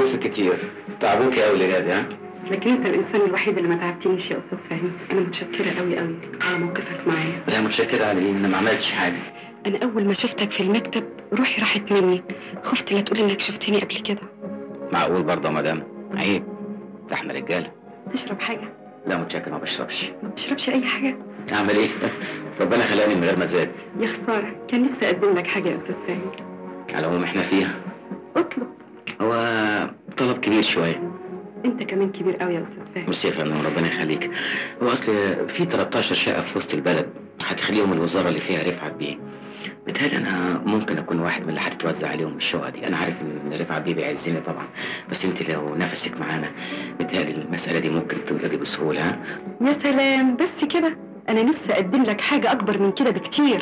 ألف كتير تعبوك يا أولاد ها لكن انت الانسان الوحيد اللي ما تعبتنيش يا استاذ فهمي انا متشكره قوي قوي على موقفك معايا لا متشكر على إيه أنا ما عملتش حاجة انا اول ما شفتك في المكتب روحي راحت مني خفت لا تقول انك شفتني قبل كده معقول برضه يا مدام عيب ده احنا رجالة تشرب حاجه لا متشكر ما بشربش ما بتشربش اي حاجه أعمل إيه ربنا خلاني من غير مزاج يا خساره كان نفسي اقدم لك حاجه يا استاذ فهمي على العموم إحنا فيها اطلب هو طلب كبير شوية انت كمان كبير قوي يا استاذ فهمي ميرسي يا فندم ربنا يخليك هو اصل في 13 شقه في وسط البلد هتخليهم الوزاره اللي فيها رفعت بيه بتهيألي انا ممكن اكون واحد من اللي هتتوزع عليهم الشقه دي انا عارف ان رفعت بيه بيعزني طبعا بس انت لو نفسك معانا بتهيألي المساله دي ممكن تنقضي بسهوله ها يا سلام بس كده انا نفسي اقدم لك حاجه اكبر من كده بكتير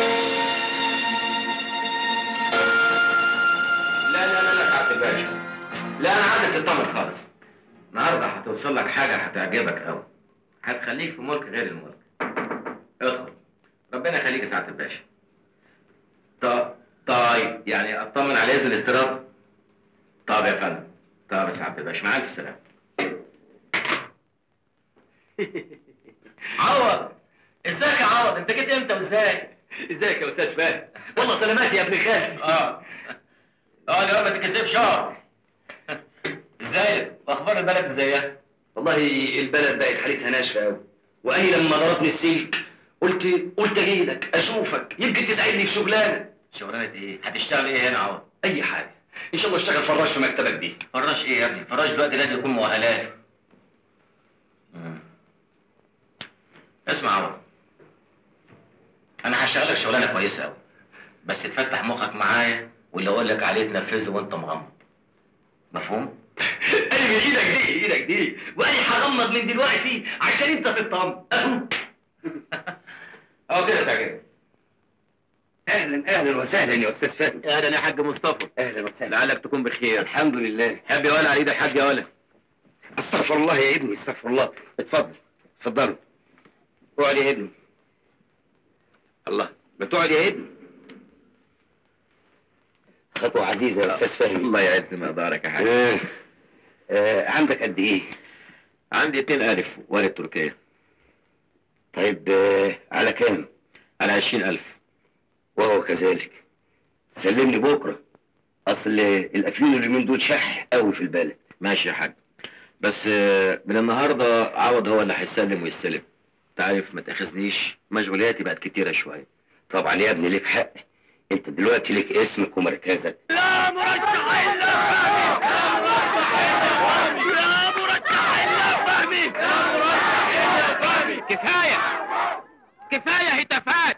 لا لا لا لا سعاده الباشا لا انا عايزك تطمن خالص النهارده هتوصل لك حاجه هتعجبك قوي هتخليك في ملك غير الملك ادخل ربنا يخليك يا سعاده الباشا طيب طيب يعني اطمن على اذن الاستيراد طب يا فندم طب يا سعاده الباشا مع الف سلامه عوض ازيك يا عوض انت جيت امتى وازاي ازيك يا استاذ فهد والله سلامات يا ابن خالتي اه اه يا ما تتكسفش اه ازيك واخبار البلد ازيها والله البلد بقت حالتها ناشفه قوي وانا لما ضربني السلك قلت قلت اجي لك اشوفك يمكن تساعدني في شغلانه شغلانه ايه هتشتغل ايه هنا يا عوض اي حاجه ان شاء الله اشتغل فراش في مكتبك دي فراش ايه يا ابني فراش دلوقتي لازم يكون مؤهلات مم. اسمع يا عوض انا هشغلك شغلانه كويسه قوي بس تفتح مخك معايا واللي اقول لك عليه تنفذه وانت مغمض مفهوم انا من ايدك دي ايدك دي وانا هغمض من دلوقتي عشان انت تطمن اهو اه كده تعجبني اهلا اهلا وسهلا يا استاذ فهمي اهلا يا حاج مصطفى اهلا وسهلا لعلك تكون بخير الحمد لله حب يا ولا على ايدك حاج يا ولا استغفر الله يا ابني استغفر الله اتفضل اتفضلوا اقعد يا ابني الله ما تقعد يا ابني خطوة عزيزة يا أستاذ فهمي الله يعز مقدارك يا حاج آه. آه. عندك قد إيه؟ عندي اتنين ألف وارد تركيا طيب آه. على كام؟ على عشرين ألف وهو كذلك سلمني بكرة أصل الأفيون اليومين دول شح قوي في البلد ماشي يا حاج بس آه، من النهارده عوض هو اللي هيسلم ويستلم تعرف ما تاخذنيش مشغولياتي بقت كتيره شويه طبعا يا ابني ليك حق انت دلوقتي ليك اسمك ومركزك لا مرشح الا فهمي لا مرشح الا فهمي لا مرشح الا فهمي كفاية كفاية هتافات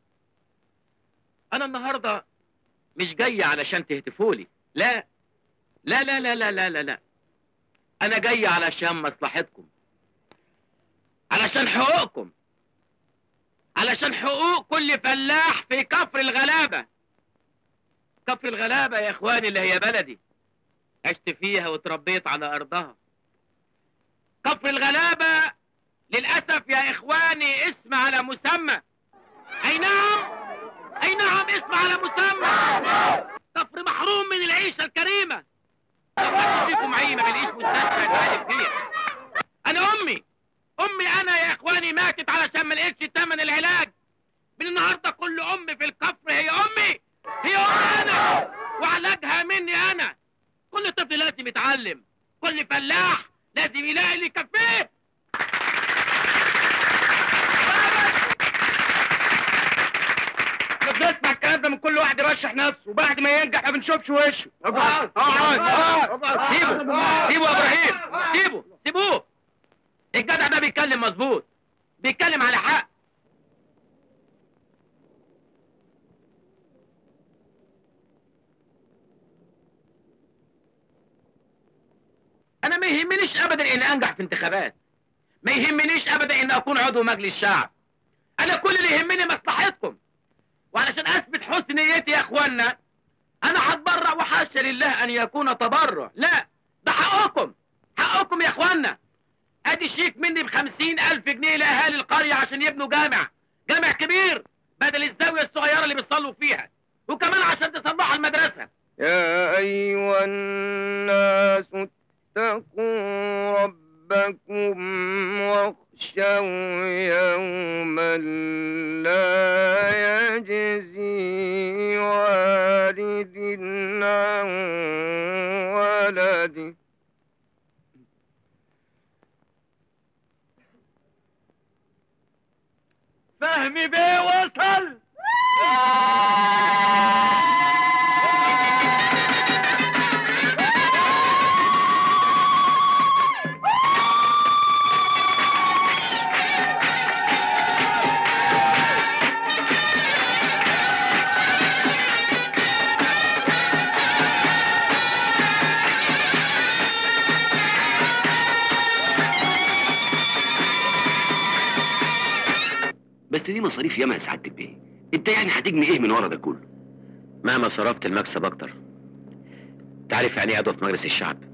أنا النهاردة مش جاي علشان تهتفولي لا لا لا لا لا لا لا, لا. أنا جاي علشان مصلحتكم علشان حقوقكم علشان حقوق كل فلاح في كفر الغلابة كفر الغلابة يا إخواني اللي هي بلدي عشت فيها وتربيت على أرضها كفر الغلابة للأسف يا إخواني اسم على مسمى أي نعم أي نعم اسم على مسمى كفر محروم من العيشة الكريمة محدش فيكم عيمة بالعيش مستشفى العالم فيها أنا أمي أمي أنا يا إخواني ماتت علشان ما لقيتش تمن العلاج من النهاردة كل أم في الكفر هي أمي هي أمي أنا وعلاجها مني أنا كل طفل لازم يتعلم كل فلاح لازم يلاقي اللي يكفيه بنسمع الكلام ده من كل واحد يرشح نفسه وبعد ما ينجح ما بنشوفش وشه اقعد اقعد سيبه سيبه يا ابراهيم سيبه سيبوه الجدع ده بيتكلم مظبوط بيتكلم على حق انا ما يهمنيش ابدا اني انجح في انتخابات ما يهمنيش ابدا اني اكون عضو مجلس شعب انا كل اللي يهمني مصلحتكم وعلشان اثبت حسن نيتي يا اخوانا انا هتبرع وحاشا لله ان يكون تبرع لا ده حقكم حقكم يا اخوانا ادي شيك مني بخمسين الف جنيه لاهالي القرية عشان يبنوا جامع جامع كبير بدل الزاوية الصغيرة اللي بيصلوا فيها وكمان عشان تصلحوا المدرسة يا أيها الناس اتقوا ربكم واخشوا يوما لا يجزي والد عن ولده فهمي بيه وصل بس دي مصاريف ياما يا سعاده البيه انت يعني هتجني ايه من ورا ده كله مهما صرفت المكسب اكتر تعرف يعني ايه عضو في مجلس الشعب